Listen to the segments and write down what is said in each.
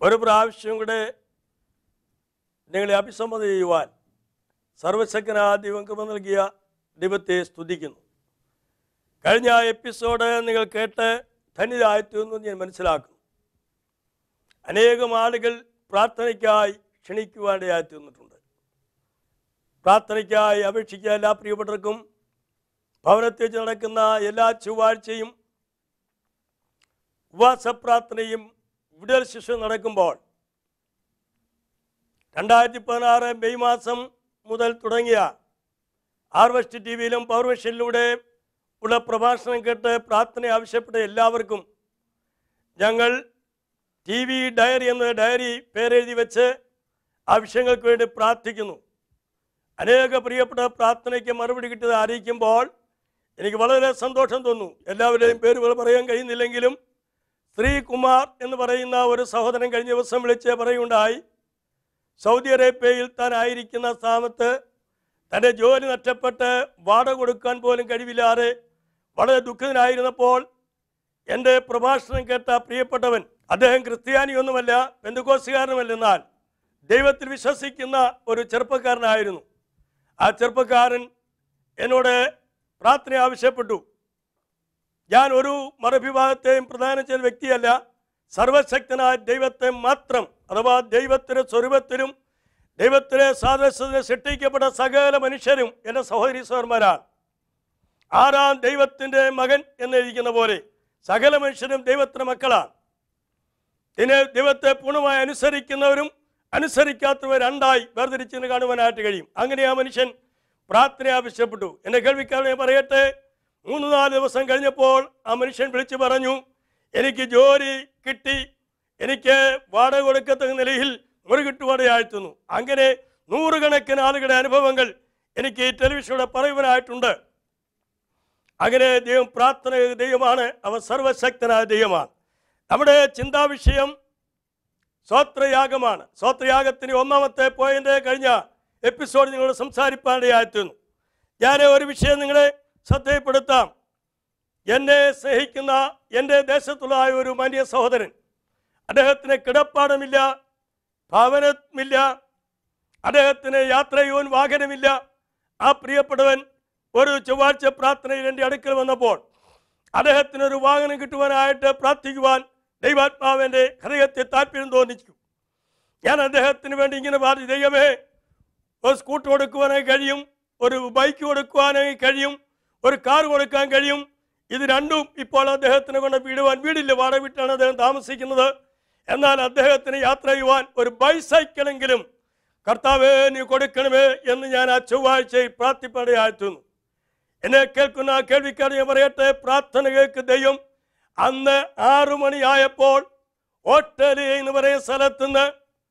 ഒരു പ്രാവശ്യം കൂടെ നിങ്ങളെ അഭിസംബോധന ചെയ്യുവാൻ സർവശക്തനാ ദൈവം കൃപ നൽകിയ ദൈവത്തെ സ്തുതിക്കുന്നു കഴിഞ്ഞ എപ്പിസോഡ് നിങ്ങൾ കേട്ട് ധന്യരായിത്തീർന്നു എന്ന് ഞാൻ മനസ്സിലാക്കുന്നു അനേകം ആളുകൾ പ്രാർത്ഥനയ്ക്കായി ക്ഷണിക്കുവാനിടയായി തീർന്നിട്ടുണ്ട് പ്രാർത്ഥനയ്ക്കായി അപേക്ഷിക്കുക എല്ലാ പ്രിയപ്പെട്ടവർക്കും ഭവനത്തിൽ വെച്ച് നടക്കുന്ന എല്ലാ ചൊവ്വാഴ്ചയും ഉപവാസ പ്രാർത്ഥനയും വിടൽ ശിശു നടക്കുമ്പോൾ രണ്ടായിരത്തി പതിനാറ് മെയ് മാസം മുതൽ തുടങ്ങിയ ആർവസ്റ്റ് ടി വിയിലും പൗർവഷനിലൂടെ ഉള്ള പ്രഭാഷണം കേട്ട് പ്രാർത്ഥന ആവശ്യപ്പെട്ട എല്ലാവർക്കും ഞങ്ങൾ ടി വി ഡയറി എന്ന ഡയറി പേരെഴുതി വെച്ച് ആ വിഷയങ്ങൾക്ക് വേണ്ടി പ്രാർത്ഥിക്കുന്നു അനേക പ്രിയപ്പെട്ട പ്രാർത്ഥനയ്ക്ക് മറുപടി കിട്ടിയത് അറിയിക്കുമ്പോൾ എനിക്ക് വളരെ സന്തോഷം തോന്നുന്നു എല്ലാവരുടെയും പേരുകൾ പറയാൻ കഴിയുന്നില്ലെങ്കിലും ശ്രീകുമാർ എന്ന് പറയുന്ന ഒരു സഹോദരൻ കഴിഞ്ഞ ദിവസം വിളിച്ച് പറയുണ്ടായി സൗദി അറേബ്യയിൽ താൻ ആയിരിക്കുന്ന സ്ഥാനത്ത് തൻ്റെ ജോലി നഷ്ടപ്പെട്ട് വാടക കൊടുക്കാൻ പോലും കഴിവില്ലാതെ വളരെ ദുഃഖിതനായിരുന്നപ്പോൾ എൻ്റെ പ്രഭാഷണം കേട്ട പ്രിയപ്പെട്ടവൻ അദ്ദേഹം ക്രിസ്ത്യാനിയൊന്നുമല്ല ബന്ധുക്കോസുകാരനുമല്ലെന്നാൽ ദൈവത്തിൽ വിശ്വസിക്കുന്ന ഒരു ചെറുപ്പക്കാരനായിരുന്നു ആ ചെറുപ്പക്കാരൻ എന്നോട് പ്രാർത്ഥന ആവശ്യപ്പെട്ടു ഞാൻ ഒരു മതവിഭാഗത്തെയും പ്രധാനം ചെയ്ത വ്യക്തിയല്ല സർവശക്തനായ ദൈവത്തെ മാത്രം അഥവാ ദൈവത്തിൻ്റെ സ്വരൂപത്തിലും ദൈവത്തിലെ സാദൃശ്യത്തിന് സൃഷ്ടിക്കപ്പെട്ട സകല മനുഷ്യരും എൻ്റെ സഹോദരി സഹോദരന്മാരാണ് ആറാം ദൈവത്തിൻ്റെ മകൻ എന്നിരിക്കുന്ന പോലെ സകല മനുഷ്യരും ദൈവത്തിൻ്റെ മക്കളാണ് ഇതിനെ ദൈവത്തെ പൂർണ്ണമായി അനുസരിക്കുന്നവരും അനുസരിക്കാത്തവർ രണ്ടായി വേർതിരിച്ചിന് കാണുവാനായിട്ട് കഴിയും അങ്ങനെ ആ മനുഷ്യൻ പ്രാർത്ഥന ആവശ്യപ്പെട്ടു എൻ്റെ കേൾവിക്കാരനെ പറയട്ടെ മൂന്ന് നാല് ദിവസം കഴിഞ്ഞപ്പോൾ ആ മനുഷ്യൻ വിളിച്ചു പറഞ്ഞു എനിക്ക് ജോലി കിട്ടി എനിക്ക് വാടക കൊടുക്കത്തക്ക നിലയിൽ മുറി കിട്ടുവാടയാഴ്ത്തുന്നു അങ്ങനെ നൂറുകണക്കിന് ആളുകളുടെ അനുഭവങ്ങൾ എനിക്ക് ഈ ടെലിവിഷനിലൂടെ പറയുവാനായിട്ടുണ്ട് അങ്ങനെ ദൈവം പ്രാർത്ഥന ദൈവമാണ് അവൻ സർവശക്തനായ ദൈവമാണ് നമ്മുടെ ചിന്താവിഷയം സ്വത്രയാഗമാണ് സ്വത്രയാഗത്തിന് ഒന്നാമത്തെ പോയിന്റ് കഴിഞ്ഞ എപ്പിസോഡ് നിങ്ങളോട് സംസാരിപ്പാനിടയായിരുന്നു ഞാൻ ഒരു വിഷയം നിങ്ങളെ ശ്രദ്ധയപ്പെടുത്താം എന്നെ സ്നേഹിക്കുന്ന എൻ്റെ ദേശത്തുള്ള ആ ഒരു മാന്യ സഹോദരൻ അദ്ദേഹത്തിന് കിടപ്പാടമില്ല ഭവനമില്ല അദ്ദേഹത്തിന് യാത്ര ചെയ്യുവാൻ വാഹനമില്ല ആ പ്രിയപ്പെട്ടവൻ ഒരു ചൊവ്വാഴ്ച പ്രാർത്ഥനയിൽ എൻ്റെ അടുക്കൽ വന്നപ്പോൾ അദ്ദേഹത്തിന് ഒരു വാഹനം കിട്ടുവാനായിട്ട് പ്രാർത്ഥിക്കുവാൻ ദൈവാത്മാവിൻ്റെ ഹൃദയത്തെ താല്പര്യം തോന്നിച്ചു ഞാൻ അദ്ദേഹത്തിന് വേണ്ടി ഇങ്ങനെ പറഞ്ഞു ദൈവമേ ഒരു സ്കൂട്ടർ കൊടുക്കുവാനായി കഴിയും ഒരു ബൈക്ക് കൊടുക്കുവാനായി കഴിയും ഒരു കാർ കൊടുക്കാൻ കഴിയും ഇത് രണ്ടും ഇപ്പോൾ അദ്ദേഹത്തിന് കൊണ്ട് വീടുവാൻ വീടില്ല വാടക വീട്ടിലാണ് അദ്ദേഹം താമസിക്കുന്നത് എന്നാൽ അദ്ദേഹത്തിന് യാത്ര ചെയ്യുവാൻ ഒരു ബൈസൈക്കിളെങ്കിലും കർത്താവേ നീ കൊടുക്കണമേ എന്ന് ഞാൻ ആ ചൊവ്വാഴ്ചയിൽ പ്രാർത്ഥിപ്പടയാഴ്ത്തുന്നു എന്നെ കേൾക്കുന്ന ആ കേൾവിക്കാർ ഞാൻ പറയട്ടെ പ്രാർത്ഥന കേൾക്ക് ദൈവം അന്ന് ആറു മണിയായപ്പോൾ ഓട്ടലി എന്ന് പറയുന്ന സ്ഥലത്തുനിന്ന്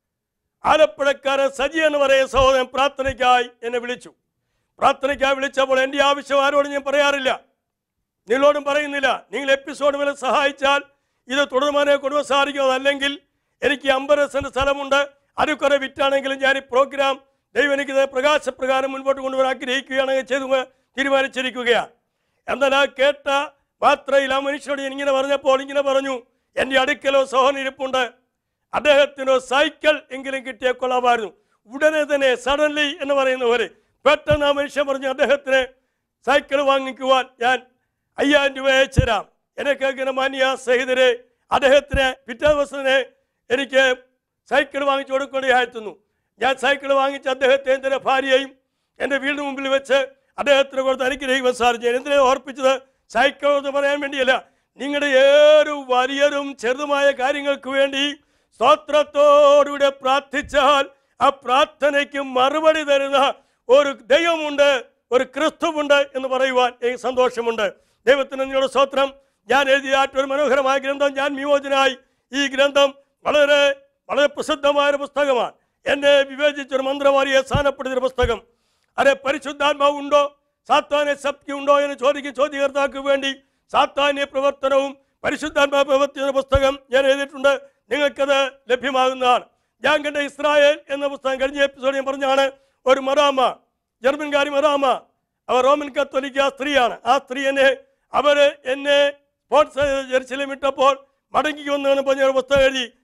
ആലപ്പുഴക്കാരൻ സജി എന്ന് പറയുന്ന സഹോദരൻ പ്രാർത്ഥനയ്ക്കായി എന്നെ വിളിച്ചു പ്രാർത്ഥനയ്ക്കായി വിളിച്ചപ്പോൾ എൻ്റെ ആവശ്യം ആരോടും ഞാൻ പറയാറില്ല നിങ്ങളോടും പറയുന്നില്ല നിങ്ങൾ എപ്പിസോഡ് വരെ സഹായിച്ചാൽ ഇത് തുടർമാനെ കൊണ്ടുപോകാൻ സാധിക്കും അതല്ലെങ്കിൽ എനിക്ക് അമ്പത് സെൻറ്റ് സ്ഥലമുണ്ട് അത് കുറെ വിറ്റാണെങ്കിലും ഞാൻ ഈ പ്രോഗ്രാം ദൈവം എനിക്കിത് പ്രകാശപ്രകാരം മുൻപോട്ട് കൊണ്ടുപോകാൻ ആഗ്രഹിക്കുകയാണെങ്കിൽ ചെയ്തു തീരുമാനിച്ചിരിക്കുകയാണ് എന്നാൽ ആ കേട്ട മാത്രയിൽ ആ മനുഷ്യനോട് ഞാൻ ഇങ്ങനെ പറഞ്ഞപ്പോൾ ഇങ്ങനെ പറഞ്ഞു എൻ്റെ അടുക്കലോ സഹോദരൻ ഇരിപ്പുണ്ട് അദ്ദേഹത്തിനോ സൈക്കിൾ എങ്കിലും കിട്ടിയ കൊള്ളാമായിരുന്നു ഉടനെ തന്നെ സഡൻലി എന്ന് പറയുന്ന പോലെ പെട്ടെന്ന് ആ മനുഷ്യൻ പറഞ്ഞു അദ്ദേഹത്തിന് സൈക്കിൾ വാങ്ങിക്കുവാൻ ഞാൻ അയ്യായിരം രൂപ അയച്ചു തരാം എന്നെ കേൾക്കുന്ന മാന്യ സഹിതരെ അദ്ദേഹത്തിന് പിറ്റേ ദിവസത്തിന് എനിക്ക് സൈക്കിൾ വാങ്ങിച്ചു കൊടുക്കേണ്ടതായിരുന്നു ഞാൻ സൈക്കിൾ വാങ്ങിച്ച് അദ്ദേഹത്തെ എൻ്റെ ഭാര്യയും എൻ്റെ വീടിന് മുമ്പിൽ വെച്ച് അദ്ദേഹത്തിന് കൊടുത്ത് അനുഗ്രഹിക്കുവാൻ സാധിച്ചു ഞാൻ എന്തിനാ ഓർപ്പിച്ചത് സൈക്കിൾ എന്ന് പറയാൻ വേണ്ടിയല്ല നിങ്ങളുടെ ഏതൊരു വലിയതും ചെറുതുമായ കാര്യങ്ങൾക്ക് വേണ്ടി സ്തോത്രത്തോടുകൂടെ പ്രാർത്ഥിച്ചാൽ ആ പ്രാർത്ഥനയ്ക്ക് മറുപടി തരുന്ന ഒരു ദൈവമുണ്ട് ഒരു ക്രിസ്തുവുണ്ട് എന്ന് പറയുവാൻ എനിക്ക് സന്തോഷമുണ്ട് ദൈവത്തിന് നിങ്ങളുടെ സ്തോത്രം ഞാൻ എഴുതിയായിട്ട് ഒരു മനോഹരമായ ഗ്രന്ഥം ഞാൻ വിമോചനായി ഈ ഗ്രന്ഥം വളരെ വളരെ പ്രസിദ്ധമായ ഒരു പുസ്തകമാണ് എന്നെ വിവേചിച്ചൊരു മന്ത്രവാദിയെ സ്ഥാനപ്പെടുത്തിയ പുസ്തകം അതെ പരിശുദ്ധാത്മാവ് ഉണ്ടോ സാത്താനെ ശക്തി ഉണ്ടോ എന്ന് ചോദിക്കും ചോദ്യകർത്താക്ക് വേണ്ടി സാത്താന്യ പ്രവർത്തനവും പരിശുദ്ധാത്മാ പ്രവർത്തിക്കുന്ന പുസ്തകം ഞാൻ എഴുതിയിട്ടുണ്ട് നിങ്ങൾക്കത് ലഭ്യമാകുന്നതാണ് ഞാൻ കണ്ട ഇസ്രായേൽ എന്ന പുസ്തകം കഴിഞ്ഞ എപ്പിസോഡ് ഞാൻ പറഞ്ഞാണ് ഒരു മറാമ ജർമ്മൻകാരി മറാമ അവർ റോമൻ കത്തോലിക്ക സ്ത്രീയാണ് ആ സ്ത്രീ എന്നെ അവർ എന്നെ സ്പോർട്സ് ജെറുസലേം ഇട്ടപ്പോൾ മടങ്ങി വന്നാണ് പറഞ്ഞ ഒരു പുസ്തകം എഴുതി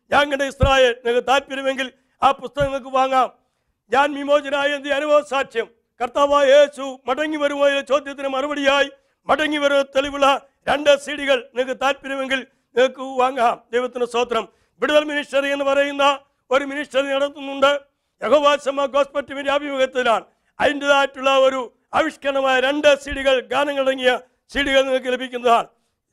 ഞാൻ കണ്ട ഇസ്രായേൽ നിങ്ങൾക്ക് താല്പര്യമെങ്കിൽ ആ പുസ്തകം നിങ്ങൾക്ക് വാങ്ങാം ഞാൻ വിമോചനായ എന്റെ അനുഭവ സാക്ഷ്യം കർത്താവായ യേശു മടങ്ങി വരുമോ എന്ന ചോദ്യത്തിന് മറുപടിയായി മടങ്ങി വരുന്ന തെളിവുള്ള രണ്ട് സീഡികൾ നിങ്ങൾക്ക് താല്പര്യമെങ്കിൽ നിങ്ങൾക്ക് വാങ്ങാം ദൈവത്തിന് സ്തോത്രം വിടുതൽ മിനിസ്റ്ററി എന്ന് പറയുന്ന ഒരു മിനിസ്റ്ററി നടത്തുന്നുണ്ട് യഹോവാസമ ഗോസ്പറ്റിന്റെ ആഭിമുഖ്യത്തിലാണ് അതിൻ്റെതായിട്ടുള്ള ഒരു ആവിഷ്കരണമായ രണ്ട് സീഡികൾ ഗാനങ്ങളടങ്ങിയ സീഡികൾ നിങ്ങൾക്ക് ലഭിക്കുന്നതാണ്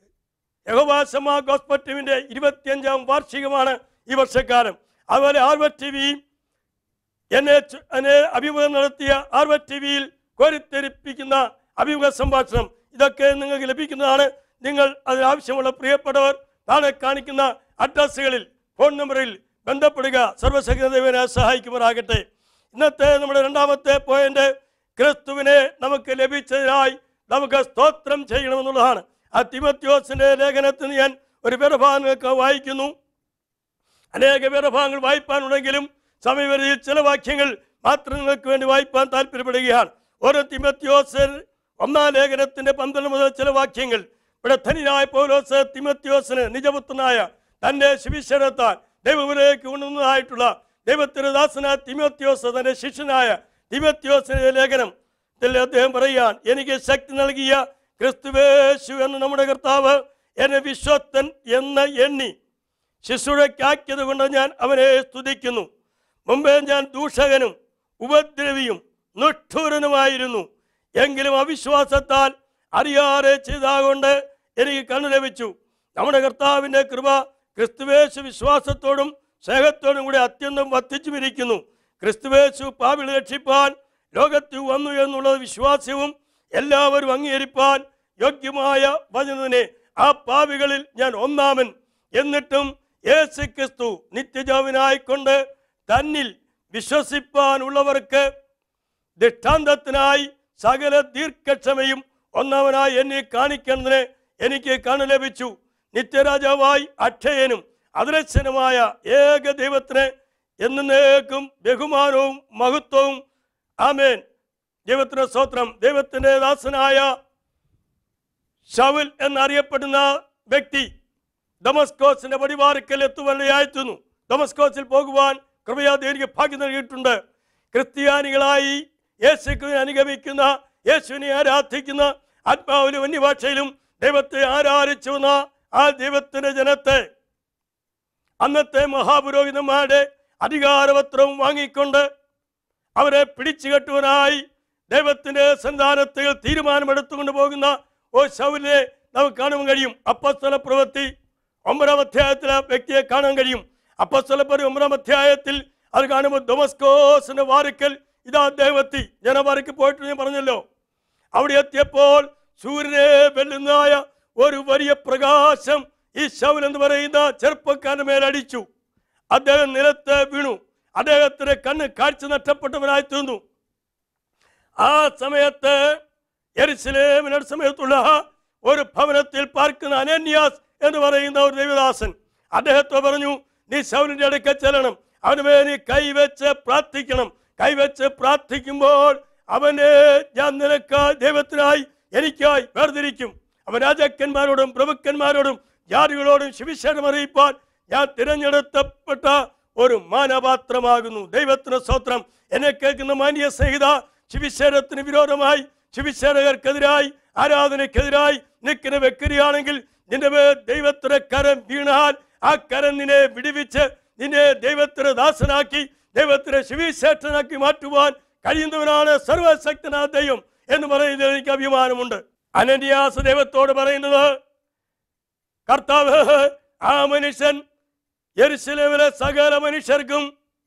യഹോവാസമ ഗോസ്പറ്റിവിന്റെ ഇരുപത്തിയഞ്ചാം വാർഷികമാണ് ഈ വർഷക്കാലം അതുപോലെ ആർവ ടി വിയും എന്നെ ചു- എന്നെ അഭിമുഖം നടത്തിയ ആർവ ടി വിയിൽ കോരിത്തെരിപ്പിക്കുന്ന അഭിമുഖ സംഭാഷണം ഇതൊക്കെ നിങ്ങൾക്ക് ലഭിക്കുന്നതാണ് നിങ്ങൾ അതിനാവശ്യമുള്ള പ്രിയപ്പെട്ടവർ താഴെ കാണിക്കുന്ന അഡ്രസ്സുകളിൽ ഫോൺ നമ്പറിൽ ബന്ധപ്പെടുക സർവശക്തദേവനെ സഹായിക്കുമാറാകട്ടെ ഇന്നത്തെ നമ്മുടെ രണ്ടാമത്തെ പോയിന്റ് ക്രിസ്തുവിനെ നമുക്ക് ലഭിച്ചതിനായി നമുക്ക് സ്തോത്രം ചെയ്യണമെന്നുള്ളതാണ് ആ തിമത്യോസിന്റെ ലേഖനത്തിൽ ഞാൻ ഒരു വേറഭാഗങ്ങൾക്ക് വായിക്കുന്നു അനേക വേറഭാഗങ്ങൾ വായിപ്പാനുണ്ടെങ്കിലും സമയപരിധിയിൽ ചില വാക്യങ്ങൾ മാത്രം നിങ്ങൾക്ക് വേണ്ടി വായിപ്പാൻ താല്പര്യപ്പെടുകയാണ് ഓരോ തിമത്യോസ് ഒന്നാം ലേഖനത്തിന്റെ പന്ത്രണ്ട് മുതൽ ചില വാക്യങ്ങൾ ഇവിടെ ധനിയായ പൗലോസ് തിമത്യോസിന് നിജപുത്രനായ തന്റെ ശിവിശരത്താൽ ദൈവത്തിലേക്ക് കൊണ്ടുവന്നതായിട്ടുള്ള ദൈവത്തിന്റെ ദാസനായ തിമത്യോസ് തന്റെ ശിഷ്യനായ തിമത്യോസിന്റെ ലേഖനം ഇതിൽ അദ്ദേഹം പറയാൻ എനിക്ക് ശക്തി നൽകിയ ക്രിസ്തുവേശു എന്ന നമ്മുടെ കർത്താവ് എന്നെ വിശ്വസ്തൻ എന്ന് എണ്ണി ശിശുഴയ്ക്കാക്കിയത് കൊണ്ട് ഞാൻ അവനെ സ്തുതിക്കുന്നു മുമ്പേ ഞാൻ ദൂഷകനും ഉപദ്രവിയും നിഷ്ഠൂരനുമായിരുന്നു എങ്കിലും അവിശ്വാസത്താൽ അറിയാതെ ചെയ്താകൊണ്ട് എനിക്ക് കണ്ണു ലഭിച്ചു നമ്മുടെ കർത്താവിൻ്റെ കൃപ ക്രിസ്തുവേശു വിശ്വാസത്തോടും സ്നേഹത്തോടും കൂടി അത്യന്തം വർദ്ധിച്ചുമിരിക്കുന്നു ക്രിസ്തുവേശു പാവിളി രക്ഷിപ്പാൻ ലോകത്തിൽ വന്നു എന്നുള്ള വിശ്വാസവും എല്ലാവരും അംഗീകരിപ്പാൻ യോഗ്യമായ വചനത്തിനെ ആ പാവികളിൽ ഞാൻ ഒന്നാമൻ എന്നിട്ടും യേശു ക്രിസ്തു നിത്യജാവിനായിക്കൊണ്ട് തന്നിൽ വിശ്വസിപ്പാനുള്ളവർക്ക് ദൃഷ്ടാന്തത്തിനായി സകല ദീർഘക്ഷമയും ഒന്നാമനായി എന്നെ കാണിക്കുന്നതിന് എനിക്ക് കാണു ലഭിച്ചു നിത്യരാജാവായി അക്ഷയനും അദൃശ്യനുമായ ഏക ദൈവത്തിന് എന്നേക്കും ബഹുമാനവും മഹത്വവും ആമേൻ ദൈവത്തിന് സ്തോത്രം ദൈവത്തിൻ്റെ ദാസനായ ഷൗൽ എന്നറിയപ്പെടുന്ന വ്യക്തി ഡമസ്കോസിന്റെ പടിവാറിക്കൽ എത്തുവല്ലയായിരുന്നു ഡമസ്കോസിൽ പോകുവാൻ കൃപയാതെ എനിക്ക് ഭാഗ്യം നൽകിയിട്ടുണ്ട് ക്രിസ്ത്യാനികളായി യേശുവിനെ അനുഗമിക്കുന്ന യേശുവിനെ ആരാധിക്കുന്ന ആത്മാവിലും അന്യഭാഷയിലും ദൈവത്തെ ആരാധിച്ചു വന്ന ആ ദൈവത്തിന്റെ ജനത്തെ അന്നത്തെ മഹാപുരോഹിതന്മാരുടെ അധികാരപത്രവും വാങ്ങിക്കൊണ്ട് അവരെ പിടിച്ചു കെട്ടുവാനായി ദൈവത്തിന്റെ സന്താനത്തിൽ തീരുമാനമെടുത്തുകൊണ്ട് പോകുന്ന ഓ ശൗലിനെ നമുക്ക് കാണാൻ കഴിയും അപ്പസ്തല പ്രവൃത്തി ഒമ്പതാം അധ്യായത്തിൽ ആ വ്യക്തിയെ കാണാൻ കഴിയും അപ്പസ്തലപ്പരി ഒമ്പതാം അധ്യായത്തിൽ അത് കാണുമ്പോൾ ഡൊമസ്കോസിന്റെ വാറിക്കൽ ഇതാ ദൈവത്തി ജനവാറിക്ക് പോയിട്ട് ഞാൻ പറഞ്ഞല്ലോ അവിടെ എത്തിയപ്പോൾ സൂര്യനെ വെല്ലുന്നതായ ഒരു വലിയ പ്രകാശം ഈ ശൗൽ എന്ന് പറയുന്ന ചെറുപ്പക്കാരന്റെ മേലടിച്ചു അദ്ദേഹം നിലത്ത് വീണു അദ്ദേഹത്തിന്റെ കണ്ണ് കാഴ്ച നഷ്ടപ്പെട്ടവനായി തീർന്നു ആ സമയത്ത് എരിശിലേമിനോട് സമയത്തുള്ള ഒരു ഭവനത്തിൽ പാർക്കുന്ന അനന്യാസ് എന്ന് പറയുന്ന ഒരു ദൈവദാസൻ അദ്ദേഹത്തെ പറഞ്ഞു നീ ശൗലിന്റെ അടുക്ക ചെല്ലണം അവന് മേൽ നീ കൈവച്ച് പ്രാർത്ഥിക്കണം കൈവച്ച് പ്രാർത്ഥിക്കുമ്പോൾ അവനെ ഞാൻ നിനക്ക് ദൈവത്തിനായി എനിക്കായി വേർതിരിക്കും അവൻ രാജാക്കന്മാരോടും പ്രഭുക്കന്മാരോടും ജാതികളോടും ശിവിശേഷം അറിയിപ്പാൻ ഞാൻ തിരഞ്ഞെടുത്തപ്പെട്ട ഒരു മാനപാത്രമാകുന്നു ദൈവത്തിന് സ്തോത്രം എന്നെ കേൾക്കുന്ന മാന്യ സഹിത ശിവിശേരത്തിന് വിരോധമായി ശിവിശേരകർക്കെതിരായി ആരാധനയ്ക്കെതിരായി നിൽക്കുന്ന വ്യക്തിയാണെങ്കിൽ നിന്റെ മേൽ ദൈവത്തിന്റെ കരം വീണാൽ ആ കരം നിന്നെ വിടുവിച്ച് നിന്നെ ദൈവത്തിന് ദാസനാക്കി ദൈവത്തിന് ശിവിശേഷനാക്കി മാറ്റുവാൻ കഴിയുന്നവനാണ് സർവശക്തനായ ദൈവം എന്ന് പറയുന്നതിൽ എനിക്ക് അഭിമാനമുണ്ട് അനന്യാസ ദൈവത്തോട് പറയുന്നത് കർത്താവ് ആ മനുഷ്യൻ യെരുശലേമിലെ സകല മനുഷ്യർക്കും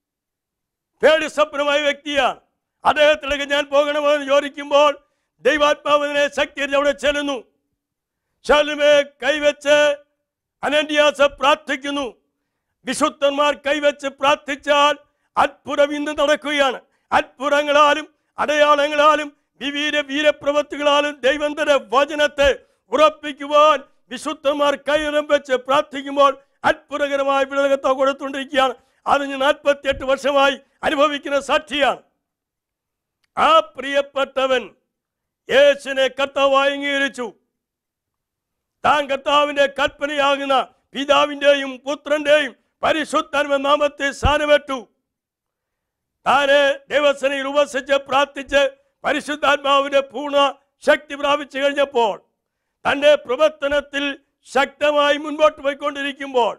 പേടി സ്വപ്നമായ വ്യക്തിയാണ് അദ്ദേഹത്തിലേക്ക് ഞാൻ പോകണമെന്ന് ചോദിക്കുമ്പോൾ ദൈവാത്മാവിനെ ശക്തി അവിടെ ചെല്ലുന്നു ശലുമേ കൈവച്ച് അനന്യാസ പ്രാർത്ഥിക്കുന്നു വിശുദ്ധന്മാർ കൈവച്ച് പ്രാർത്ഥിച്ചാൽ അത്ഭുതം ഇന്ന് നടക്കുകയാണ് അത്ഭുതങ്ങളാലും അടയാളങ്ങളാലും വിവീര വീരപ്രവൃത്തികളാലും ദൈവന്തര വചനത്തെ ഉറപ്പിക്കുവാൻ വിശുദ്ധന്മാർ കൈരം വെച്ച് പ്രാർത്ഥിക്കുമ്പോൾ അത്ഭുതകരമായ വിളകത്തെ കൊടുത്തുകൊണ്ടിരിക്കുകയാണ് അത് ഞാൻ നാൽപ്പത്തിയെട്ട് വർഷമായി അനുഭവിക്കുന്ന സാക്ഷിയാണ് ആ പ്രിയപ്പെട്ടവൻ യേശുവിനെ കർത്താവായി അംഗീകരിച്ചു താൻ കർത്താവിന്റെ കൽപ്പനയാകുന്ന പിതാവിന്റെയും പുത്രന്റെയും പരിശുദ്ധൻ നാമത്തിൽ സ്ഥാനമേറ്റു താന് ദേവസനയിൽ ഉപസിച്ച് പ്രാർത്ഥിച്ച് പരിശുദ്ധാത്മാവിന്റെ പൂർണ്ണ ശക്തി പ്രാപിച്ചു കഴിഞ്ഞപ്പോൾ തന്റെ പ്രവർത്തനത്തിൽ ശക്തമായി മുൻപോട്ട് പോയിക്കൊണ്ടിരിക്കുമ്പോൾ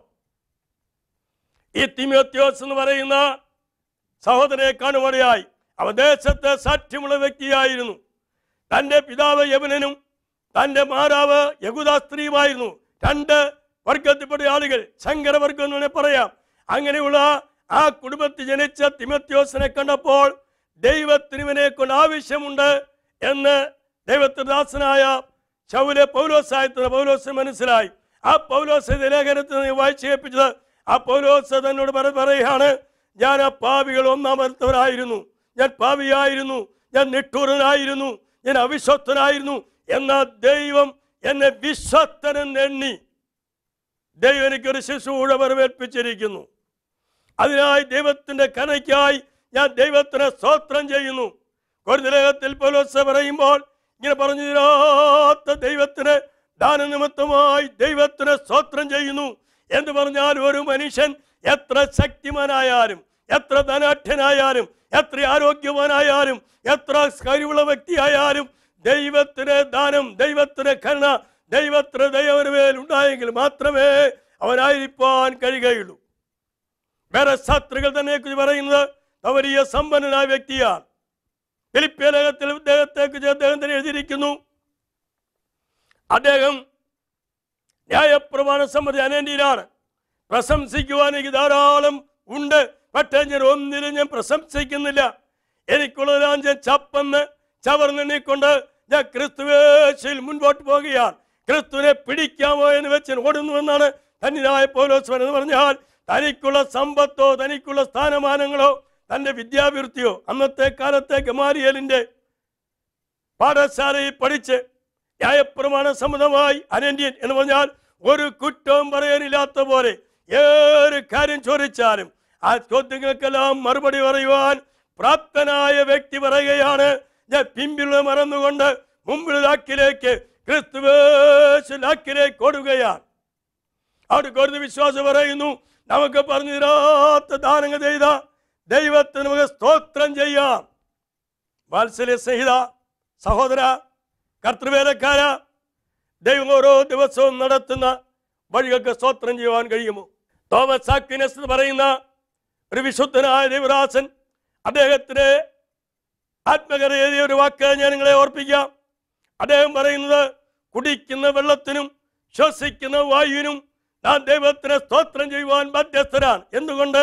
ഈ തിമോത്യോസ് എന്ന് പറയുന്ന സഹോദരനെ കാണുവാനായി അവ ദേശത്തെ സാക്ഷ്യമുള്ള വ്യക്തിയായിരുന്നു തന്റെ പിതാവ് യവനനും തന്റെ മാതാവ് യഹൂദ സ്ത്രീയുമായിരുന്നു രണ്ട് വർഗത്തിൽപ്പെട്ട ആളുകൾ ശങ്കരവർഗം എന്ന് വേണേൽ പറയാം അങ്ങനെയുള്ള ആ കുടുംബത്തിൽ ജനിച്ച തിമത്യോസിനെ കണ്ടപ്പോൾ ദൈവത്തിന് ഇവനെ കൊണ്ട് ആവശ്യമുണ്ട് എന്ന് ദൈവത്തിന്റെ ദാസനായ ശൗലെ പൗലോസായത്തിന് പൗലോസ് മനസ്സിലായി ആ പൗലോസ് ഇത് ലേഖനത്തിൽ നിന്ന് വായിച്ചു കേൾപ്പിച്ചത് ആ പൗലോസ് തന്നോട് പറ പറയുകയാണ് ഞാൻ ആ പാവികൾ ഒന്നാമത്തവരായിരുന്നു ഞാൻ പാവിയായിരുന്നു ഞാൻ നിഷ്ഠൂരനായിരുന്നു ഞാൻ അവിശ്വസ്തനായിരുന്നു എന്ന ദൈവം എന്നെ വിശ്വസ്തനെന്ന് എണ്ണി ദൈവം എനിക്കൊരു ശിശുവിടെ വരവേൽപ്പിച്ചിരിക്കുന്നു അതിനായി ദൈവത്തിന്റെ കനയ്ക്കായി ഞാൻ ദൈവത്തിന് സ്തോത്രം ചെയ്യുന്നു കൊരുതലേഖത്തിൽ പോലോസ് പറയുമ്പോൾ ഇങ്ങനെ പറഞ്ഞു തീരാത്ത ദൈവത്തിന് ദാനനിമിത്തമായി ദൈവത്തിന് സ്തോത്രം ചെയ്യുന്നു എന്ന് പറഞ്ഞാൽ ഒരു മനുഷ്യൻ എത്ര ശക്തിമാനായാലും എത്ര ധനാഠ്യനായാലും എത്ര ആരോഗ്യവാനായാലും എത്ര കഴിവുള്ള വ്യക്തിയായാലും ദൈവത്തിന് ദാനം ദൈവത്തിന് കരുണ ദൈവത്തിന് ദൈവനുമേൽ ഉണ്ടായെങ്കിൽ മാത്രമേ അവനായിരിക്കാൻ കഴിയുകയുള്ളൂ വേറെ ശത്രുക്കൾ തന്നെ കുറിച്ച് പറയുന്നത് അവൻ വലിയ സമ്പന്നനായ വ്യക്തിയാണ് ഫിലിപ്പിയ ലേഖത്തിൽ അദ്ദേഹത്തെ കുറിച്ച് അദ്ദേഹം തന്നെ എഴുതിയിരിക്കുന്നു അദ്ദേഹം ന്യായപ്രമാണ സമ്മതി അനേന്ത്യയിലാണ് പ്രശംസിക്കുവാൻ എനിക്ക് ധാരാളം ഉണ്ട് പക്ഷേ ഞാൻ ഒന്നിലും ഞാൻ പ്രശംസിക്കുന്നില്ല എനിക്കുള്ളതെല്ലാം ഞാൻ ചപ്പെന്ന് ചവർന്നെണ്ണിക്കൊണ്ട് ഞാൻ ക്രിസ്തുവേശയിൽ മുൻപോട്ട് പോകുകയാണ് ക്രിസ്തുവിനെ പിടിക്കാമോ എന്ന് വെച്ച് ഞാൻ ഓടുന്നു എന്നാണ് ധന്യനായ പൗലോസ്വൻ എന്ന് പറഞ്ഞാൽ തനിക്കുള്ള സമ്പത്തോ തനിക്കുള്ള സ്ഥാനമാനങ്ങളോ തൻ്റെ വിദ്യാഭിവൃദ്ധിയോ അന്നത്തെ കാലത്തെ ഗമാരിയലിൻ്റെ പാഠശാലയിൽ പഠിച്ച് ന്യായപ്രമാണ സമ്മതമായി അനന്യൻ എന്ന് പറഞ്ഞാൽ ഒരു കുറ്റവും പറയാനില്ലാത്ത പോലെ ഏതൊരു കാര്യം ചോദിച്ചാലും ആ ചോദ്യങ്ങൾക്കെല്ലാം മറുപടി പറയുവാൻ പ്രാപ്തനായ വ്യക്തി പറയുകയാണ് ഞാൻ പിമ്പിലുള്ള മറന്നുകൊണ്ട് മുമ്പിലുള്ള ലാക്കിലേക്ക് ക്രിസ്തുവേശിലാക്കിലേക്ക് ഓടുകയാണ് അവിടെ കൊടുത്ത് വിശ്വാസം പറയുന്നു നമുക്ക് പറഞ്ഞു തരാത്ത ദാനങ്ങൾ ചെയ്ത ദൈവത്തിന് നമുക്ക് സ്തോത്രം ചെയ്യാം വാത്സല്യ സ്നേഹിത സഹോദര കർത്തൃവേലക്കാര ദൈവം ഓരോ ദിവസവും നടത്തുന്ന വഴികൾക്ക് സ്തോത്രം ചെയ്യുവാൻ കഴിയുമോ തോമസ് ആക്വിനസ് എന്ന് പറയുന്ന ഒരു വിശുദ്ധനായ ദൈവദാസൻ അദ്ദേഹത്തിന് ആത്മകഥ എഴുതിയ ഒരു വാക്ക് ഞാൻ നിങ്ങളെ ഓർപ്പിക്കാം അദ്ദേഹം പറയുന്നത് കുടിക്കുന്ന വെള്ളത്തിനും ശ്വസിക്കുന്ന വായുവിനും നാം ദൈവത്തിന് സ്തോത്രം ചെയ്യുവാൻ ബാധ്യസ്ഥരാണ് എന്തുകൊണ്ട്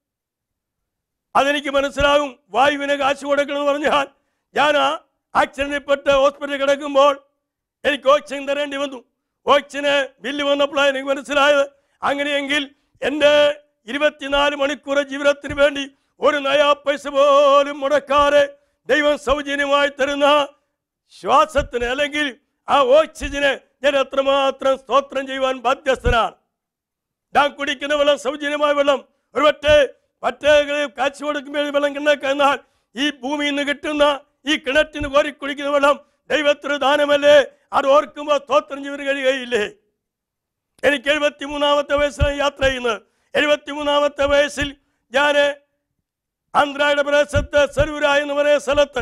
അതെനിക്ക് മനസ്സിലാകും വായുവിന് കാശ് കൊടുക്കണമെന്ന് പറഞ്ഞാൽ ഞാൻ ആ ആക്സിഡന്റിൽപ്പെട്ട് ഹോസ്പിറ്റലിൽ കിടക്കുമ്പോൾ എനിക്ക് ഓക്സിജൻ തരേണ്ടി വന്നു ഓക്സിജന് ബില്ല് വന്നപ്പോഴാണ് എനിക്ക് മനസ്സിലായത് അങ്ങനെയെങ്കിൽ എൻ്റെ ഇരുപത്തിനാല് മണിക്കൂർ ജീവിതത്തിന് വേണ്ടി ഒരു നയാ പൈസ പോലും മുടക്കാതെ ദൈവം സൗജന്യമായി തരുന്ന ശ്വാസത്തിന് അല്ലെങ്കിൽ ആ ഓക്സിജന് ഞാൻ എത്രമാത്രം സ്തോത്രം ചെയ്യുവാൻ ബാധ്യസ്ഥനാണ് ഞാൻ കുടിക്കുന്ന വെള്ളം സൗജന്യമായ വെള്ളം ഒരു മറ്റേ മറ്റേ കാച്ചു കൊടുക്കുമ്പോൾ വെള്ളം കിണക്ക എന്നാൽ ഈ ഭൂമിയിൽ നിന്ന് കിട്ടുന്ന ഈ കിണറ്റിന് കോരി കുടിക്കുന്ന വെള്ളം ദൈവത്തിന് ദാനമല്ലേ അത് ഓർക്കുമ്പോൾ സ്തോത്രം ചെയ്യാൻ കഴിയുകയില്ലേ എനിക്ക് എഴുപത്തി മൂന്നാമത്തെ വയസ്സിലാണ് യാത്ര ചെയ്യുന്നത് എഴുപത്തി മൂന്നാമത്തെ വയസ്സിൽ ഞാൻ ആന്ധ്രയുടെ പ്രദേശത്ത് സെരൂര എന്ന് പറയുന്ന സ്ഥലത്ത്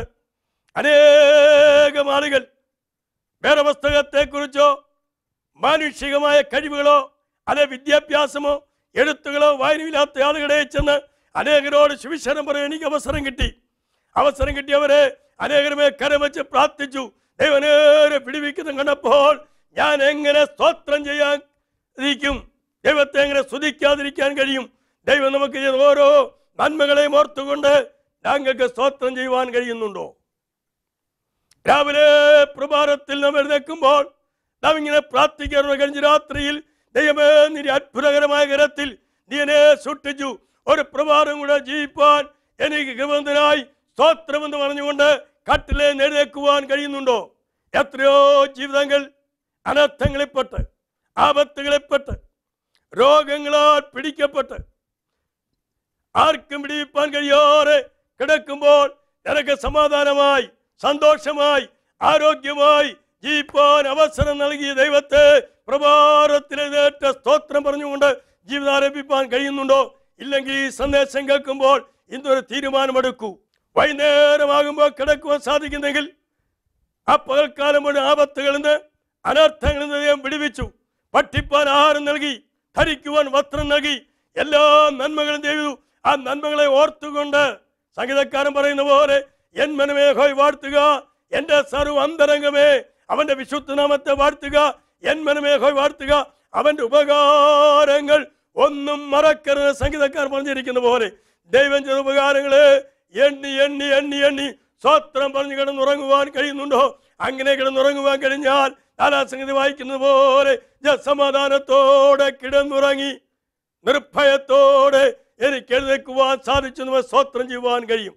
അനേകം ആളുകൾ വേറെ പുസ്തകത്തെക്കുറിച്ചോ മാനുഷികമായ കഴിവുകളോ അല്ലെ വിദ്യാഭ്യാസമോ എഴുത്തുകളോ വായനയില്ലാത്ത ആളുകളെ ചെന്ന് അനേകരോട് സുവിശേഷം പറയാൻ എനിക്ക് അവസരം കിട്ടി അവസരം കിട്ടിയവരെ അനേകരുമേ കരവച്ച് പ്രാർത്ഥിച്ചു ദൈവനേരെ പിടിവിക്കുന്ന കണ്ടപ്പോൾ ഞാൻ എങ്ങനെ സ്തോത്രം ചെയ്യാൻ ഇരിക്കും ദൈവത്തെ എങ്ങനെ സ്തുതിക്കാതിരിക്കാൻ കഴിയും ദൈവം നമുക്ക് ചെയ്ത ഓരോ നന്മകളെയും ഓർത്തുകൊണ്ട് ഞങ്ങൾക്ക് സ്തോത്രം ചെയ്യുവാൻ കഴിയുന്നുണ്ടോ രാവിലെ പ്രഭാതത്തിൽ നാം എഴുന്നേൽക്കുമ്പോൾ നാം ഇങ്ങനെ പ്രാർത്ഥിക്കാറുണ്ട് കഴിഞ്ഞ രാത്രിയിൽ ദൈവമേ നിന്റെ അത്ഭുതകരമായ കരത്തിൽ നീ എന്നെ സൃഷ്ടിച്ചു ഒരു പ്രഭാതം കൂടെ ജീവിപ്പാൻ എനിക്ക് ഗവന്തനായി സ്തോത്രമെന്ന് പറഞ്ഞുകൊണ്ട് കട്ടിലെ എഴുന്നേക്കുവാൻ കഴിയുന്നുണ്ടോ എത്രയോ ജീവിതങ്ങൾ അനർത്ഥങ്ങളിൽപ്പെട്ട് ആപത്തുകളിൽപ്പെട്ട് രോഗങ്ങളാൽ പിടിക്കപ്പെട്ട് ആർക്കും പിടിപ്പാൻ കഴിയാതെ കിടക്കുമ്പോൾ നിനക്ക് സമാധാനമായി സന്തോഷമായി ആരോഗ്യമായി ജീവിപ്പാൻ അവസരം നൽകിയ ദൈവത്തെ പ്രഭാതത്തിലേറ്റ സ്തോത്രം പറഞ്ഞുകൊണ്ട് ജീവിതം ആരംഭിപ്പാൻ കഴിയുന്നുണ്ടോ ഇല്ലെങ്കിൽ ഈ സന്ദേശം കേൾക്കുമ്പോൾ ഇന്നൊരു തീരുമാനമെടുക്കൂ വൈകുന്നേരമാകുമ്പോൾ കിടക്കുവാൻ സാധിക്കുന്നെങ്കിൽ ആ പകൽക്കാലം മുഴുവൻ ആപത്തുകളിൽ നിന്ന് അനർത്ഥങ്ങളിൽ നിന്ന് ദൈവം വിടുവിച്ചു പട്ടിപ്പാൻ ആഹാരം നൽകി ധരിക്കുവാൻ വസ്ത്രം നൽകി എല്ലാ നന്മകളും ചെയ്തു ആ നന്മകളെ ഓർത്തുകൊണ്ട് സംഗീതക്കാരൻ പറയുന്ന പോലെ എൻ മനമേ ഹോയ് വാഴ്ത്തുക എന്റെ സർവ്വ അന്തരംഗമേ അവന്റെ വിശുദ്ധനാമത്തെ വാഴ്ത്തുക എൻ മനമേ ഹോയ് വാഴ്ത്തുക അവന്റെ ഉപകാരങ്ങൾ ഒന്നും മറക്കരുത് സംഗീതക്കാർ പറഞ്ഞിരിക്കുന്ന പോലെ ദൈവം ചെയ്ത ഉപകാരങ്ങളെ എണ്ണി എണ്ണി എണ്ണി എണ്ണി സ്വത്രം പറഞ്ഞു കിടന്നുറങ്ങുവാൻ കഴിയുന്നുണ്ടോ അങ്ങനെ കിടന്നുറങ്ങുവാൻ കഴിഞ്ഞാൽ നാലാസംഗതി വായിക്കുന്നത് പോലെ ഞാൻ സമാധാനത്തോടെ കിടന്നുറങ്ങി നിർഭയത്തോടെ എനിക്ക് എഴുന്നേക്കുവാൻ സാധിച്ചു സ്വത്രം ചെയ്യുവാൻ കഴിയും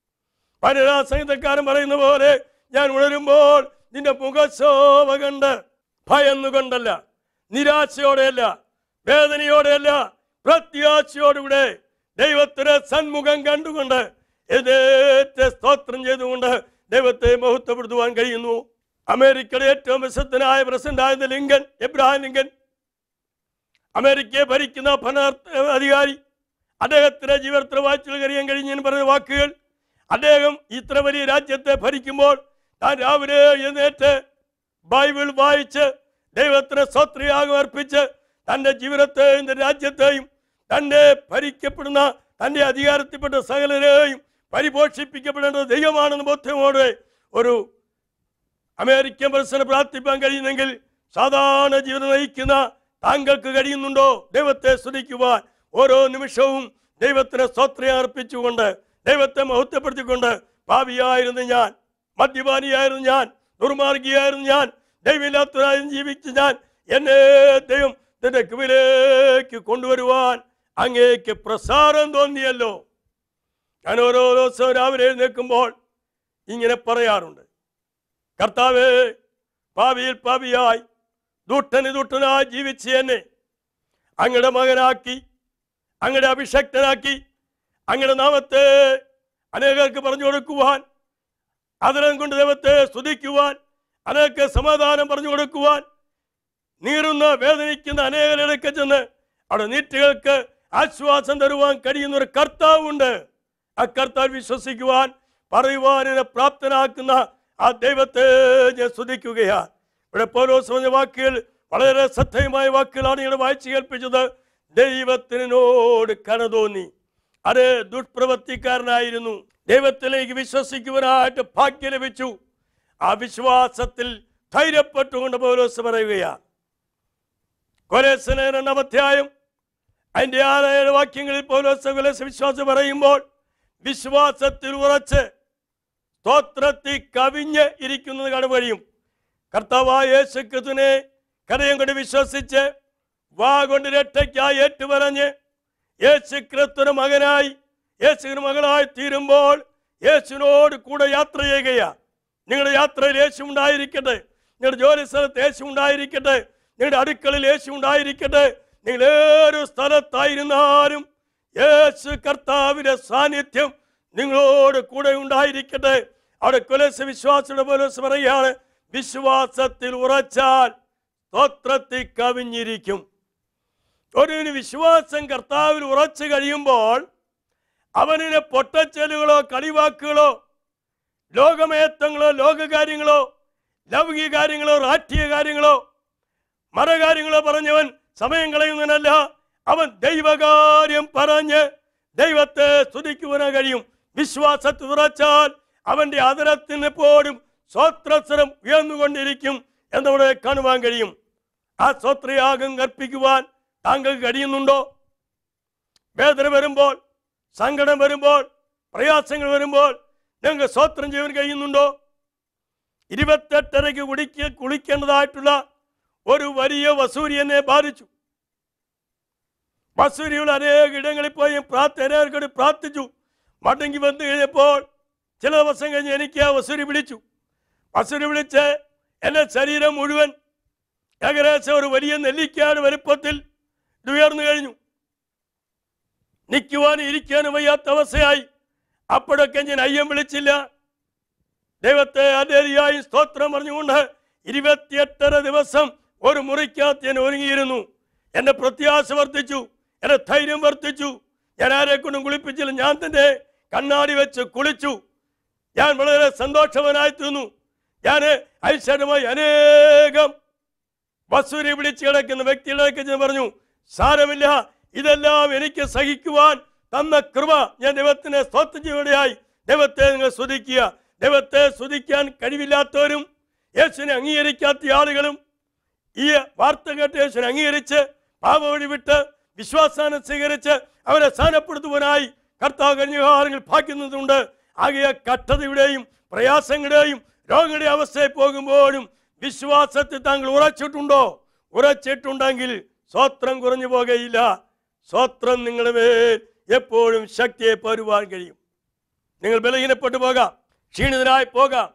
പലരാ സംഗീതക്കാരൻ പറയുന്ന പോലെ ഞാൻ ഉണരുമ്പോൾ നിന്റെ മുഖശോഭ കണ്ട് ഭയന്നുകൊണ്ടല്ല നിരാശയോടെയല്ല വേദനയോടെയല്ല പ്രത്യാശയോടുകൂടെ ദൈവത്തിന് സന്മുഖം കണ്ടുകൊണ്ട് എതേറ്റ സ്തോത്രം ചെയ്തുകൊണ്ട് ദൈവത്തെ മഹത്വപ്പെടുത്തുവാൻ കഴിയുന്നു അമേരിക്കയുടെ ഏറ്റവും പ്രസിദ്ധനായ പ്രസിഡന്റായ ലിങ്കൻ എബ്രഹാം ലിങ്കൻ അമേരിക്കയെ ഭരിക്കുന്ന ഭരണ അധികാരി അദ്ദേഹത്തിന്റെ ജീവിതത്തിൽ വായിച്ചു കഴിയാൻ കഴിഞ്ഞെന്ന് പറയുന്ന വാക്കുകൾ അദ്ദേഹം ഇത്ര വലിയ രാജ്യത്തെ ഭരിക്കുമ്പോൾ താൻ രാവിലെ എഴുന്നേറ്റ് ബൈബിൾ വായിച്ച് ദൈവത്തിന് സ്വത്രിയാഗം അർപ്പിച്ച് തൻ്റെ ജീവിതത്തെയും തന്റെ രാജ്യത്തെയും തൻ്റെ ഭരിക്കപ്പെടുന്ന തൻ്റെ അധികാരത്തിൽപ്പെട്ട സകലരെയും പരിപോഷിപ്പിക്കപ്പെടേണ്ടത് ദൈവമാണെന്ന് ബോധ്യമോടെ ഒരു അമേരിക്കൻ പ്രസിഡന്റ് പ്രാർത്ഥിപ്പാൻ കഴിയുന്നെങ്കിൽ സാധാരണ ജീവിതം നയിക്കുന്ന താങ്കൾക്ക് കഴിയുന്നുണ്ടോ ദൈവത്തെ സ്തുതിക്കുവാൻ ഓരോ നിമിഷവും ദൈവത്തിന് സ്വത്രം അർപ്പിച്ചുകൊണ്ട് ദൈവത്തെ മഹത്വപ്പെടുത്തിക്കൊണ്ട് ഭാവിയായിരുന്നു ഞാൻ മദ്യപാനിയായിരുന്നു ഞാൻ ദുർമാർഗിയായിരുന്നു ഞാൻ ദൈവമില്ലാത്തവരായിരുന്നു ജീവിച്ച ഞാൻ എന്നെ ദൈവം തന്റെ കിവിലേക്ക് കൊണ്ടുവരുവാൻ അങ്ങേക്ക് പ്രസാരം തോന്നിയല്ലോ ഞാൻ ഓരോ ദിവസവും രാവിലെ എഴുന്നേൽക്കുമ്പോൾ ഇങ്ങനെ പറയാറുണ്ട് കർത്താവേ പാവിയിൽ പാവിയായി ദുഷ്ടന് ദുഷ്ടനായി ജീവിച്ച് എന്നെ അങ്ങയുടെ മകനാക്കി അങ്ങയുടെ അഭിഷക്തനാക്കി അങ്ങയുടെ നാമത്തെ അനേകർക്ക് പറഞ്ഞു കൊടുക്കുവാൻ അതിരം കൊണ്ട് ദൈവത്തെ സ്തുതിക്കുവാൻ അനേക സമാധാനം പറഞ്ഞു കൊടുക്കുവാൻ നീറുന്ന വേദനിക്കുന്ന അനേകരിടയ്ക്ക് ചെന്ന് അവിടെ നീറ്റുകൾക്ക് ആശ്വാസം തരുവാൻ കഴിയുന്ന ഒരു കർത്താവുണ്ട് ആ കർത്താവ് വിശ്വസിക്കുവാൻ പറയുവാൻ എന്നെ പ്രാപ്തനാക്കുന്ന ആ ദൈവത്തെ ഞാൻ സ്തുതിക്കുകയാണ് ഇവിടെ പൗലോസ് പറഞ്ഞ വാക്കുകൾ വളരെ ശ്രദ്ധേയമായ വാക്കുകളാണ് ഇവിടെ വായിച്ചു കേൾപ്പിച്ചത് ദൈവത്തിനോട് കനതോന്നി അത് ദുഷ്പ്രവൃത്തിക്കാരനായിരുന്നു ദൈവത്തിലേക്ക് വിശ്വസിക്കുവാനായിട്ട് ഭാഗ്യം ലഭിച്ചു ആ വിശ്വാസത്തിൽ ധൈര്യപ്പെട്ടുകൊണ്ട് പൗലോസ് പറയുകയാണ് കൊലേസന രണ്ടാം അധ്യായം അതിന്റെ ആറായ വാക്യങ്ങളിൽ പൗലോസ് കൊലേസ വിശ്വാസം പറയുമ്പോൾ വിശ്വാസത്തിൽ ഉറച്ച് സ്തോത്രത്തിൽ കവിഞ്ഞ് ഇരിക്കുന്നത് കാണും കഴിയും കർത്താവായ യേശു ക്രിസ്തുവിനെ കരയം കൊണ്ട് വിശ്വസിച്ച് വാ കൊണ്ട് രക്ഷയ്ക്കായി ഏറ്റുപറഞ്ഞ് യേശു ക്രിസ്തുവിന് മകനായി യേശുവിന് മകളായി തീരുമ്പോൾ യേശുവിനോട് കൂടെ യാത്ര ചെയ്യുകയാ നിങ്ങളുടെ യാത്രയിൽ യേശു ഉണ്ടായിരിക്കട്ടെ നിങ്ങളുടെ ജോലി സ്ഥലത്ത് യേശു ഉണ്ടായിരിക്കട്ടെ നിങ്ങളുടെ അടുക്കളയിൽ യേശു ഉണ്ടായിരിക്കട്ടെ നിങ്ങൾ ഏതൊരു സ്ഥലത്തായിരുന്നാലും യേശു കർത്താവിന്റെ സാന്നിധ്യം നിങ്ങളോട് കൂടെ ഉണ്ടായിരിക്കട്ടെ അവിടെ കൊലസ് വിശ്വാസിയുടെ പോലീസ് പറയുകയാണ് വിശ്വാസത്തിൽ ഉറച്ചാൽ സ്തോത്രത്തിൽ കവിഞ്ഞിരിക്കും ഒരു വിശ്വാസം കർത്താവിൽ ഉറച്ചു കഴിയുമ്പോൾ അവനിന് പൊട്ടച്ചലുകളോ കളിവാക്കുകളോ ലോകമേത്തങ്ങളോ ലോകകാര്യങ്ങളോ ലൗകിക കാര്യങ്ങളോ രാഷ്ട്രീയ കാര്യങ്ങളോ മറകാര്യങ്ങളോ പറഞ്ഞവൻ സമയം കളയുന്നതിനല്ല അവൻ ദൈവകാര്യം പറഞ്ഞ് ദൈവത്തെ സ്തുതിക്കുവാൻ കഴിയും വിശ്വാസത്തിൽ ഉറച്ചാൽ അവന്റെ അതരത്തിന് പോലും സ്വത്രസ്വരം ഉയർന്നുകൊണ്ടിരിക്കും എന്നവിടെ കാണുവാൻ കഴിയും ആ സ്വത്രയാഗം കർപ്പിക്കുവാൻ താങ്കൾക്ക് കഴിയുന്നുണ്ടോ വേദന വരുമ്പോൾ സങ്കടം വരുമ്പോൾ പ്രയാസങ്ങൾ വരുമ്പോൾ നിങ്ങൾക്ക് സ്വത്രം ചെയ്യാൻ കഴിയുന്നുണ്ടോ ഇരുപത്തെട്ടരയ്ക്ക് കുടിക്ക കുളിക്കേണ്ടതായിട്ടുള്ള ഒരു വലിയ വസൂരി എന്നെ ബാധിച്ചു വസൂരിയുള്ള അനേക ഇടങ്ങളിൽ പോയി പ്രാർത്ഥന പ്രാർത്ഥിച്ചു മടങ്ങി വന്നു കഴിഞ്ഞപ്പോൾ ചില ദിവസം കഴിഞ്ഞ് എനിക്ക് ആ വസൂരി വിളിച്ചു വസൂരി വിളിച്ച് എൻ്റെ ശരീരം മുഴുവൻ ഏകദേശം ഒരു വലിയ നെല്ലിക്കാട് വലുപ്പത്തിൽ ഇത് ഉയർന്നു കഴിഞ്ഞു നിൽക്കുവാനും ഇരിക്കാനും വയ്യാത്ത അവസ്ഥയായി അപ്പോഴൊക്കെ ഞാൻ അയ്യം വിളിച്ചില്ല ദൈവത്തെ അതേരിയായി സ്തോത്രം പറഞ്ഞുകൊണ്ട് ഇരുപത്തിയെട്ടര ദിവസം ഒരു മുറിക്കകത്ത് ഞാൻ ഒരുങ്ങിയിരുന്നു എന്റെ പ്രത്യാശ വർദ്ധിച്ചു എന്റെ ധൈര്യം വർദ്ധിച്ചു ഞാൻ ആരെ കൊണ്ടും കുളിപ്പിച്ചില്ല ഞാൻ തന്നെ കണ്ണാടി വെച്ച് കുളിച്ചു ഞാൻ വളരെ സന്തോഷവനായി തീർന്നു ഞാൻ ഐശ്വര്യമായി അനേകം വസൂരി പിടിച്ച് കിടക്കുന്ന വ്യക്തികളൊക്കെ ഞാൻ പറഞ്ഞു സാരമില്ല ഇതെല്ലാം എനിക്ക് സഹിക്കുവാൻ തന്ന കൃപ ഞാൻ ദൈവത്തിനെ സ്തോത്രം ചെയ്യുകയായി ദൈവത്തെ നിങ്ങൾ സ്തുതിക്കുക ദൈവത്തെ സ്തുതിക്കാൻ കഴിവില്ലാത്തവരും യേശുവിനെ അംഗീകരിക്കാത്ത ആളുകളും ഈ വാർത്ത കേട്ട് യേശുവിനെ അംഗീകരിച്ച് പാപവഴി വിട്ട് വിശ്വാസാനം സ്വീകരിച്ച് അവരെ സ്ഥാനപ്പെടുത്തുവാനായി കർത്താവ് കന്യകാരങ്ങൾ ഭാഗ്യുന്നതുണ്ട് ആകെ കഷ്ടതയുടെയും പ്രയാസങ്ങളുടെയും രോഗങ്ങളുടെ അവസ്ഥയിൽ പോകുമ്പോഴും വിശ്വാസത്തിൽ താങ്കൾ ഉറച്ചിട്ടുണ്ടോ ഉറച്ചിട്ടുണ്ടെങ്കിൽ സ്വത്രം കുറഞ്ഞു പോകുകയില്ല സ്വത്രം നിങ്ങളുടെ മേൽ എപ്പോഴും ശക്തിയെ പരുവാൻ കഴിയും നിങ്ങൾ ബലഹീനപ്പെട്ടു പോകാം ക്ഷീണിതരായി പോകാം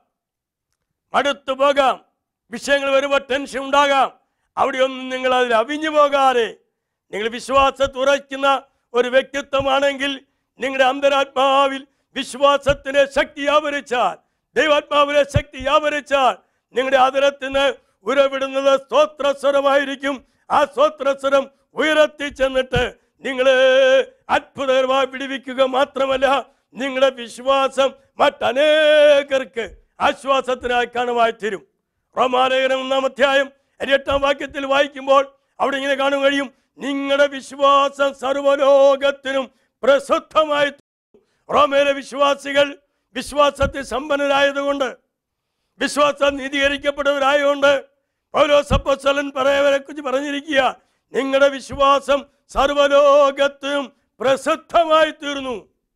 മടുത്തു പോകാം വിഷയങ്ങൾ വരുമ്പോൾ ടെൻഷൻ ഉണ്ടാകാം അവിടെയൊന്നും നിങ്ങൾ അതിൽ അവിഞ്ഞു പോകാതെ നിങ്ങൾ വിശ്വാസത്തിൽ ഉറയ്ക്കുന്ന ഒരു വ്യക്തിത്വമാണെങ്കിൽ നിങ്ങളുടെ അന്തരാത്മാവിൽ വിശ്വാസത്തിന് ശക്തി ആവരിച്ചാൽ ദൈവാത്മാവിലെ ശക്തി ആവരിച്ചാൽ നിങ്ങളുടെ ആദരത്തിൽ നിന്ന് ഉരവിടുന്നത് സ്തോത്രസ്വരമായിരിക്കും ആ സ്തോത്രസ്വരം ഉയർത്തി ചെന്നിട്ട് നിങ്ങളെ അത്ഭുതകരമായി വിടിവിക്കുക മാത്രമല്ല നിങ്ങളുടെ വിശ്വാസം മറ്റനേകർക്ക് ആശ്വാസത്തിനായി കാണുവായി തീരും റോമാലേഖനം ഒന്നാം അധ്യായം എട്ടാം വാക്യത്തിൽ വായിക്കുമ്പോൾ അവിടെ ഇങ്ങനെ കാണും കഴിയും നിങ്ങളുടെ വിശ്വാസം സർവലോകത്തിനും പ്രസിദ്ധമായി റോമയിലെ വിശ്വാസികൾ വിശ്വാസത്തിൽ സമ്പന്നരായതുകൊണ്ട് വിശ്വാസം നീതീകരിക്കപ്പെട്ടവരായതുകൊണ്ട് പൗലോസപ്പസ്വലൻ പറയവരെ കുറിച്ച് പറഞ്ഞിരിക്കുക നിങ്ങളുടെ വിശ്വാസം സർവലോകത്തിനും പ്രസിദ്ധമായി തീർന്നു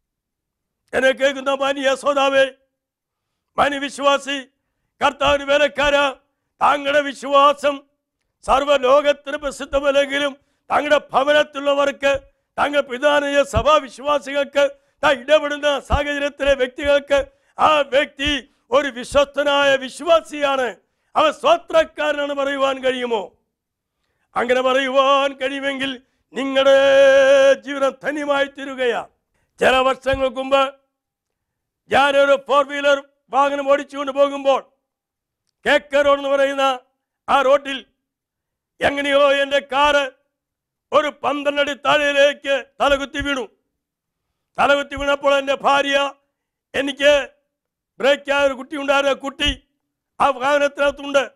എന്നെ കേൾക്കുന്ന മാനിയ സോദാവേ മാന്യ വിശ്വാസി കർത്താവിന് വേലക്കാര താങ്കളുടെ വിശ്വാസം സർവ്വലോകത്തിന് പ്രസിദ്ധമല്ലെങ്കിലും താങ്കളുടെ ഭവനത്തിലുള്ളവർക്ക് താങ്കൾ പിതാനീയ സഭാവിശ്വാസികൾക്ക് താ ഇടപെടുന്ന സാഹചര്യത്തിലെ വ്യക്തികൾക്ക് ആ വ്യക്തി ഒരു വിശ്വസ്തനായ വിശ്വാസിയാണ് അവൻ സ്വത്രക്കാരനാണ് പറയുവാൻ കഴിയുമോ അങ്ങനെ പറയുവാൻ കഴിയുമെങ്കിൽ നിങ്ങളുടെ ജീവിതം ധന്യമായി തീരുകയാണ് ചില വർഷങ്ങൾക്ക് മുമ്പ് ഞാനൊരു ഫോർ വീലർ വാഹനം ഓടിച്ചുകൊണ്ട് പോകുമ്പോൾ കേക്ക റോഡ് എന്ന് പറയുന്ന ആ റോഡിൽ എങ്ങനെയോ എൻ്റെ കാറ് ഒരു പന്ത്രണ്ടടി താഴേലേക്ക് തലകുത്തി വീണു തലകുത്തി വീണപ്പോൾ എൻ്റെ ഭാര്യ എനിക്ക് ബ്രേക്കായ ഒരു കുട്ടി ഉണ്ടായിരുന്ന കുട്ടി ആ വാഹനത്തിനകത്തുണ്ട്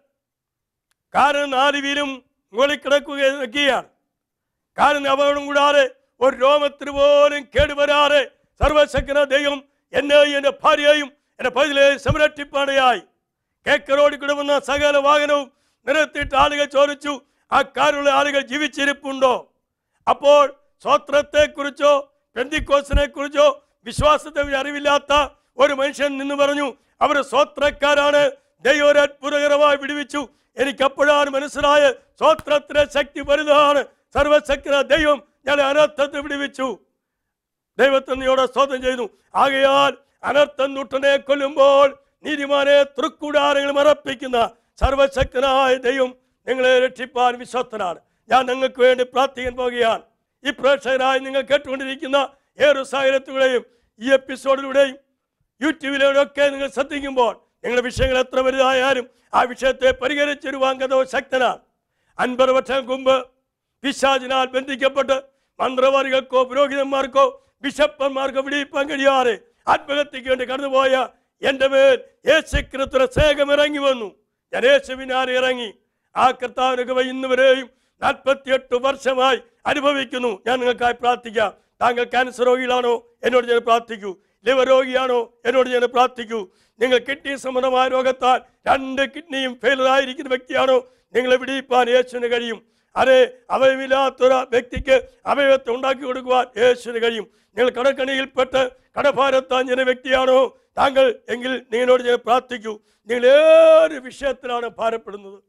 കാറ് നാല് വീലും മുകളിൽ കിടക്കുകയാണ് കാറിന് അപകടം കൂടാതെ ഒരു രോമത്തിന് പോലും കേടുവരാതെ സർവശക്തന ദൈവം എന്നെയും എൻ്റെ ഭാര്യയെയും എൻ്റെ പതിലെയും സംരക്ഷിപ്പാടയായി കേക്കറോടി കൂടെ വന്ന സകല വാഹനവും നിരത്തിയിട്ട് ആളുകൾ ചോദിച്ചു ആ കാറുള്ള ആളുകൾ ജീവിച്ചിരിപ്പുണ്ടോ അപ്പോൾ സ്വത്രത്തെക്കുറിച്ചോ പെന്തിക്കോസിനെ കുറിച്ചോ വിശ്വാസത്തെ അറിവില്ലാത്ത ഒരു മനുഷ്യൻ നിന്ന് പറഞ്ഞു അവർ സ്വത്രക്കാരാണ് ദൈവം ഒരു അത്ഭുതകരമായി വിടുവിച്ചു എനിക്ക് അപ്പോഴാണ് മനസ്സിലായ സ്വത്രത്തിലെ ശക്തി വലുതാണ് സർവശക്തന ദൈവം ഞാൻ അനർത്ഥത്തെ വിടുവിച്ചു ദൈവത്തെ നീയോടെ സ്തോത്രം ചെയ്തു ആകയാൽ അനർത്ഥം നുട്ടനെ കൊല്ലുമ്പോൾ നീതിമാനെ തൃക്കൂടാരങ്ങൾ മറപ്പിക്കുന്ന സർവശക്തനായ ദൈവം നിങ്ങളെ രക്ഷിപ്പാൻ വിശ്വസ്തനാണ് ഞാൻ നിങ്ങൾക്ക് വേണ്ടി പ്രാർത്ഥിക്കാൻ പോകുകയാണ് ഈ പ്രേക്ഷകരായി നിങ്ങൾ കേട്ടുകൊണ്ടിരിക്കുന്ന ഏറെ സാഹചര്യത്തിലൂടെയും ഈ എപ്പിസോഡിലൂടെയും യൂട്യൂബിലൂടെ ഒക്കെ നിങ്ങൾ ശ്രദ്ധിക്കുമ്പോൾ നിങ്ങളുടെ വിഷയങ്ങൾ എത്ര വലുതായാലും ആ വിഷയത്തെ പരിഹരിച്ചിരുവാൻ കഥ ശക്തനാണ് അൻപത് വർഷം മുമ്പ് പിശാചിനാൽ ബന്ധിക്കപ്പെട്ട് മന്ത്രവാദികൾക്കോ പുരോഹിതന്മാർക്കോ ബിഷപ്പന്മാർക്കോ വിടിയിപ്പാൻ കഴിയാതെ ആത്മഹത്യക്ക് വേണ്ടി കടന്നുപോയ എൻ്റെ മേൽ യേശുക്രിസ്തുവിന്റെ സ്നേഹം ഇറങ്ങി വന്നു ഞാൻ യേശുവിനാൽ ഇറങ്ങി ആ കർത്താവിന് കൃപ ഇന്ന് വരെയും നാൽപ്പത്തിയെട്ട് വർഷമായി അനുഭവിക്കുന്നു ഞാൻ നിങ്ങൾക്കായി പ്രാർത്ഥിക്കാം താങ്കൾ ക്യാൻസർ രോഗികളാണോ എന്നോട് ഞാൻ പ്രാർത്ഥിക്കൂ ലിവർ രോഗിയാണോ എന്നോട് ഞാൻ പ്രാർത്ഥിക്കൂ നിങ്ങൾ കിഡ്നി സംബന്ധമായ രോഗത്താൽ രണ്ട് കിഡ്നിയും ഫെയിലറായിരിക്കുന്ന വ്യക്തിയാണോ നിങ്ങളെ വിടിയിപ്പാൻ യേശുവിന് കഴിയും അതെ അവയവില്ലാത്തൊരു വ്യക്തിക്ക് അവയവത്തെ ഉണ്ടാക്കി കൊടുക്കുവാൻ യേശുവിന് കഴിയും നിങ്ങൾ കടക്കണിയിൽപ്പെട്ട് കടഭാരത്താഞ്ഞ വ്യക്തിയാണോ താങ്കൾ എങ്കിൽ നിങ്ങളോട് ഞാൻ പ്രാർത്ഥിക്കൂ നിങ്ങൾ ഏത് വിഷയത്തിലാണ് ഭാരപ്പെടുന്നത്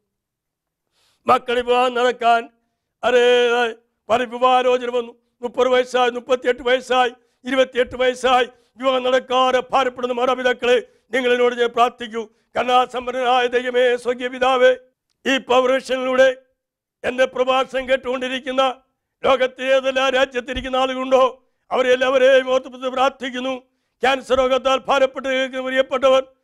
മക്കൾ വിവാഹം നടക്കാൻ അരേ പല വിവാഹാലോചന വന്നു മുപ്പത് വയസ്സായി മുപ്പത്തിയെട്ട് വയസ്സായി ഇരുപത്തിയെട്ട് വയസ്സായി വിവാഹം നടക്കാതെ ഭാരപ്പെടുന്ന മാതാപിതാക്കളെ നിങ്ങൾ എന്നോട് ഞാൻ പ്രാർത്ഥിക്കൂ കരുണാസമ്പന്നനായ ദൈവമേ സ്വർഗീയ പിതാവേ ഈ പൗരേഷനിലൂടെ എൻ്റെ പ്രഭാഷണം കേട്ടുകൊണ്ടിരിക്കുന്ന ലോകത്തെ ഏതെല്ലാം രാജ്യത്തിരിക്കുന്ന ആളുകളുണ്ടോ അവരെ എല്ലാവരെയും ഓർത്തുപുറത്ത് പ്രാർത്ഥിക്കുന്നു ക്യാൻസർ രോഗത്താൽ ഭാരപ്പെട്ട് കേൾക്കുന്ന പ്രിയപ്പെട്ടവർ